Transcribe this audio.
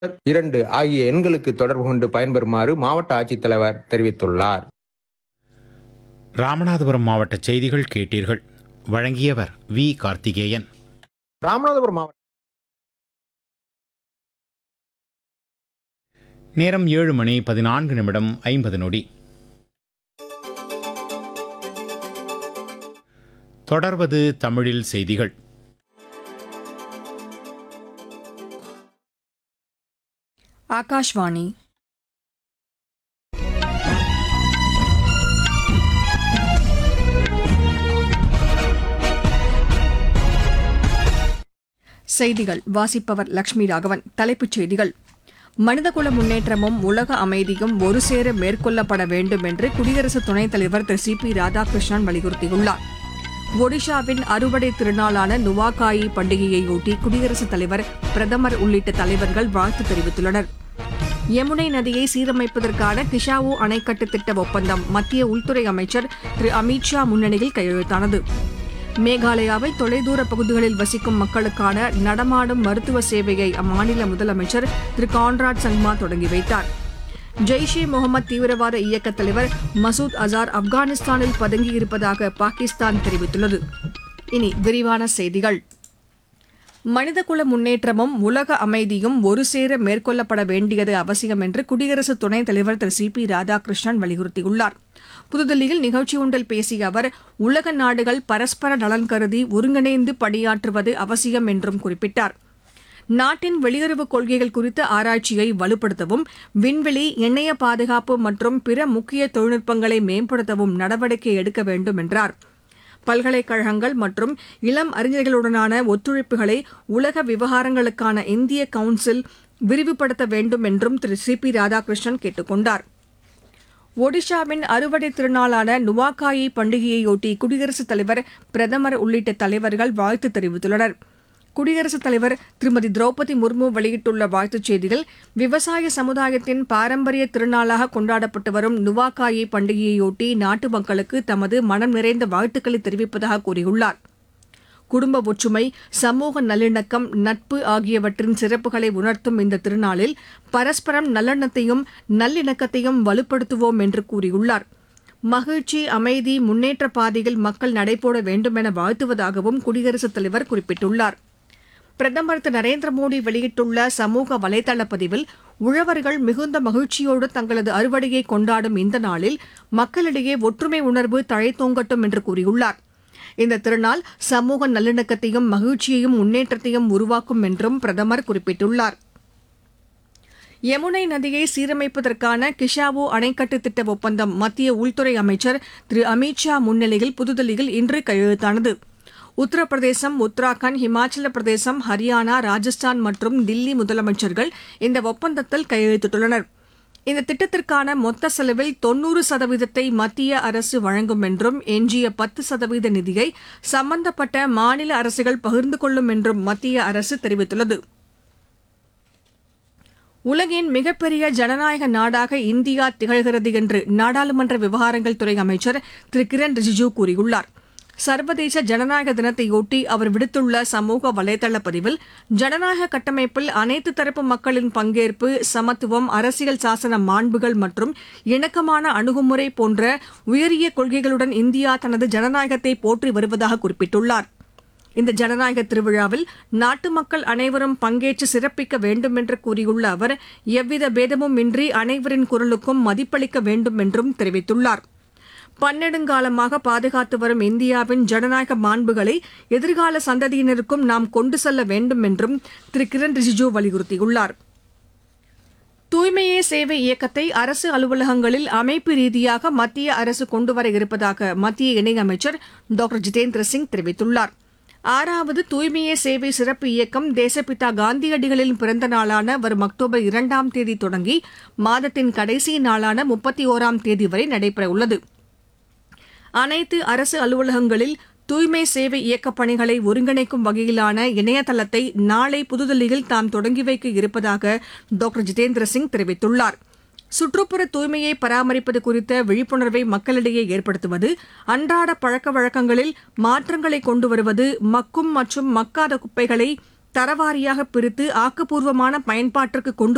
இரண்டு ஆகிய எண்களுக்கு தொடர்பு கொண்டு பயன்பெறுமாறு மாவட்ட ஆட்சித்தலைவர் தெரிவித்துள்ளார் ராமநாதபுரம் மாவட்ட செய்திகள் கேட்டீர்கள் வழங்கியவர் வி கார்த்திகேயன் ராமநாதபுரம் மாவட்ட நேரம் ஏழு மணி பதினான்கு நிமிடம் ஐம்பது நொடி தொடர்வது தமிழில் செய்திகள் ஆகாஷ்வாணி செய்திகள் வாசிப்பவர் லட்சுமி ராகவன் தலைப்புச் செய்திகள் மனிதகுல முன்னேற்றமும் உலக அமைதியும் ஒருசேர மேற்கொள்ளப்பட வேண்டும் என்று குடியரசு துணைத் தலைவர் திரு சி பி ராதாகிருஷ்ணன் வலியுறுத்தியுள்ளார் ஒடிஷாவின் அறுவடை திருநாளான நுவாகாயி பண்டிகையையொட்டி குடியரசுத் தலைவர் பிரதமர் உள்ளிட்ட தலைவர்கள் வாழ்த்து தெரிவித்துள்ளனர் யமுனை நதியை சீரமைப்பதற்கான கிஷாவு அணைக்கட்டு திட்ட ஒப்பந்தம் மத்திய உள்துறை அமைச்சர் திரு அமித் ஷா முன்னணியில் கையெழுத்தானது மேகாலயாவை தொலைதூர பகுதிகளில் வசிக்கும் மக்களுக்கான நடமாடும் மருத்துவ சேவையை அம்மாநில முதலமைச்சர் திரு கான்ராட் சங்மா தொடங்கி வைத்தார் ஜெய்ஷ் இ முகமது தீவிரவாத இயக்க தலைவர் மசூத் அசார் ஆப்கானிஸ்தானில் பதுங்கியிருப்பதாக பாகிஸ்தான் தெரிவித்துள்ளது இனி விரிவான செய்திகள் மனிதகுல முன்னேற்றமும் உலக அமைதியும் ஒருசேர மேற்கொள்ளப்பட வேண்டியது அவசியம் என்று குடியரசு துணைத் தலைவர் திரு சி பி ராதாகிருஷ்ணன் வலியுறுத்தியுள்ளார் புதுதில்லியில் நிகழ்ச்சி ஒன்றில் பேசிய அவர் உலக நாடுகள் பரஸ்பர நலன் கருதி ஒருங்கிணைந்து பணியாற்றுவது அவசியம் என்றும் குறிப்பிட்டார் நாட்டின் வெளியுறவுக் கொள்கைகள் குறித்த ஆராய்ச்சியை வலுப்படுத்தவும் விண்வெளி இணைய பாதுகாப்பு மற்றும் பிற முக்கிய தொழில்நுட்பங்களை மேம்படுத்தவும் நடவடிக்கை எடுக்க வேண்டும் என்றார் பல்கலைக்கழகங்கள் மற்றும் இளம் அறிஞர்களுடனான ஒத்துழைப்புகளை உலக விவகாரங்களுக்கான இந்திய கவுன்சில் விரிவுபடுத்த வேண்டும் என்றும் திரு சி பி ராதாகிருஷ்ணன் கேட்டுக் கொண்டார் ஒடிஷாவின் அறுவடை திருநாளான நுவாகாயி பண்டிகையையொட்டி குடியரசுத் தலைவர் பிரதமர் உள்ளிட்ட தலைவர்கள் வாழ்த்து தெரிவித்துள்ளனர் குடியரசுத் தலைவர் திருமதி திரௌபதி முர்மு வெளியிட்டுள்ள வாழ்த்துச் செய்தியில் விவசாய சமுதாயத்தின் பாரம்பரிய திருநாளாக கொண்டாடப்பட்டு வரும் நுவாகாயி பண்டிகையையொட்டி நாட்டு மக்களுக்கு தமது மனம் நிறைந்த வாழ்த்துக்களை தெரிவிப்பதாக கூறியுள்ளார் குடும்ப ஒற்றுமை சமூக நல்லிணக்கம் நட்பு ஆகியவற்றின் சிறப்புகளை உணர்த்தும் இந்த திருநாளில் பரஸ்பரம் நல்லெண்ணத்தையும் நல்லிணக்கத்தையும் வலுப்படுத்துவோம் என்று கூறியுள்ளார் மகிழ்ச்சி அமைதி முன்னேற்ற பாதையில் மக்கள் நடைபோட வேண்டும் என வாழ்த்துவதாகவும் குடியரசுத் தலைவர் குறிப்பிட்டுள்ளார் பிரதமர் திரு நரேந்திர மோடி வெளியிட்டுள்ள சமூக வலைதள பதிவில் உழவர்கள் மிகுந்த மகிழ்ச்சியோடு தங்களது அறுவடையை கொண்டாடும் இந்த நாளில் மக்களிடையே ஒற்றுமை உணர்வு தழைத்தோங்கட்டும் என்று கூறியுள்ளார் இந்த திருநாள் சமூக நல்லிணக்கத்தையும் மகிழ்ச்சியையும் முன்னேற்றத்தையும் உருவாக்கும் என்றும் பிரதமர் குறிப்பிட்டுள்ளார் யமுனை நதியை சீரமைப்பதற்கான கிஷாவு அணைக்கட்டு திட்ட ஒப்பந்தம் மத்திய உள்துறை அமைச்சர் திரு அமித் ஷா முன்னிலையில் புதுதில்லியில் இன்று கையெழுத்தானது உத்தரப்பிரதேசம் உத்தராகண்ட் ஹிமாச்சல பிரதேசம் ஹரியானா ராஜஸ்தான் மற்றும் தில்லி முதலமைச்சர்கள் இந்த ஒப்பந்தத்தில் கையெழுத்திட்டுள்ளனர் இந்த திட்டத்திற்கான மொத்த செலவில் தொன்னூறு சதவீதத்தை மத்திய அரசு வழங்கும் என்றும் எஞ்சிய பத்து சதவீத நிதியை சம்பந்தப்பட்ட மாநில அரசுகள் பகிர்ந்து கொள்ளும் என்றும் மத்திய அரசு தெரிவித்துள்ளது உலகின் மிகப்பெரிய ஜனநாயக நாடாக இந்தியா திகழ்கிறது என்று நாடாளுமன்ற விவகாரங்கள் துறை அமைச்சர் திரு கிரண் ரிஜிஜூ கூறியுள்ளார் சர்வதேச ஜனநாயக தினத்தையொட்டி அவர் விடுத்துள்ள சமூக வலைதள பதிவில் ஜனநாயக கட்டமைப்பில் அனைத்து தரப்பு மக்களின் பங்கேற்பு சமத்துவம் அரசியல் சாசன மாண்புகள் மற்றும் இணக்கமான அணுகுமுறை போன்ற உயரிய கொள்கைகளுடன் இந்தியா தனது ஜனநாயகத்தை போற்றி வருவதாக குறிப்பிட்டுள்ளார் இந்த ஜனநாயக திருவிழாவில் நாட்டு மக்கள் அனைவரும் பங்கேற்று சிறப்பிக்க வேண்டும் என்று கூறியுள்ள அவர் எவ்வித பேதமும் இன்றி அனைவரின் குரலுக்கும் மதிப்பளிக்க வேண்டும் என்றும் தெரிவித்துள்ளார் பன்னெடுங்காலமாக பாதுகாத்து வரும் இந்தியாவின் ஜனநாயக மாண்புகளை எதிர்கால சந்ததியினருக்கும் நாம் கொண்டு செல்ல வேண்டும் என்றும் திரு கிரண் ரிஜிஜூ வலியுறுத்தியுள்ளார் தூய்மையே சேவை இயக்கத்தை அரசு அலுவலகங்களில் அமைப்பு ரீதியாக மத்திய அரசு கொண்டுவர இருப்பதாக மத்திய இணையமைச்சர் டாக்டர் ஜிதேந்திர சிங் தெரிவித்துள்ளார் ஆறாவது தூய்மையே சேவை சிறப்பு இயக்கம் தேசப்பிதா காந்தியடிகளின் பிறந்த நாளான வரும் அக்டோபர் இரண்டாம் தேதி தொடங்கி மாதத்தின் கடைசி நாளான முப்பத்தி ஓராம் தேதி வரை நடைபெறவுள்ளது அனைத்து அரசு அலுவலகங்களில் தூய்மை சேவை இயக்கப் பணிகளை ஒருங்கிணைக்கும் வகையிலான இணையதளத்தை நாளை புதுதில்லியில் தாம் தொடங்கி வைக்க இருப்பதாக டாக்டர் ஜிதேந்திர சிங் தெரிவித்துள்ளார் சுற்றுப்புற தூய்மையை பராமரிப்பது குறித்த விழிப்புணர்வை மக்களிடையே ஏற்படுத்துவது அன்றாட பழக்க வழக்கங்களில் மாற்றங்களை கொண்டு வருவது மக்கும் மற்றும் மக்காத குப்பைகளை தரவாரியாக பிரித்து ஆக்கப்பூர்வமான பயன்பாட்டிற்கு கொண்டு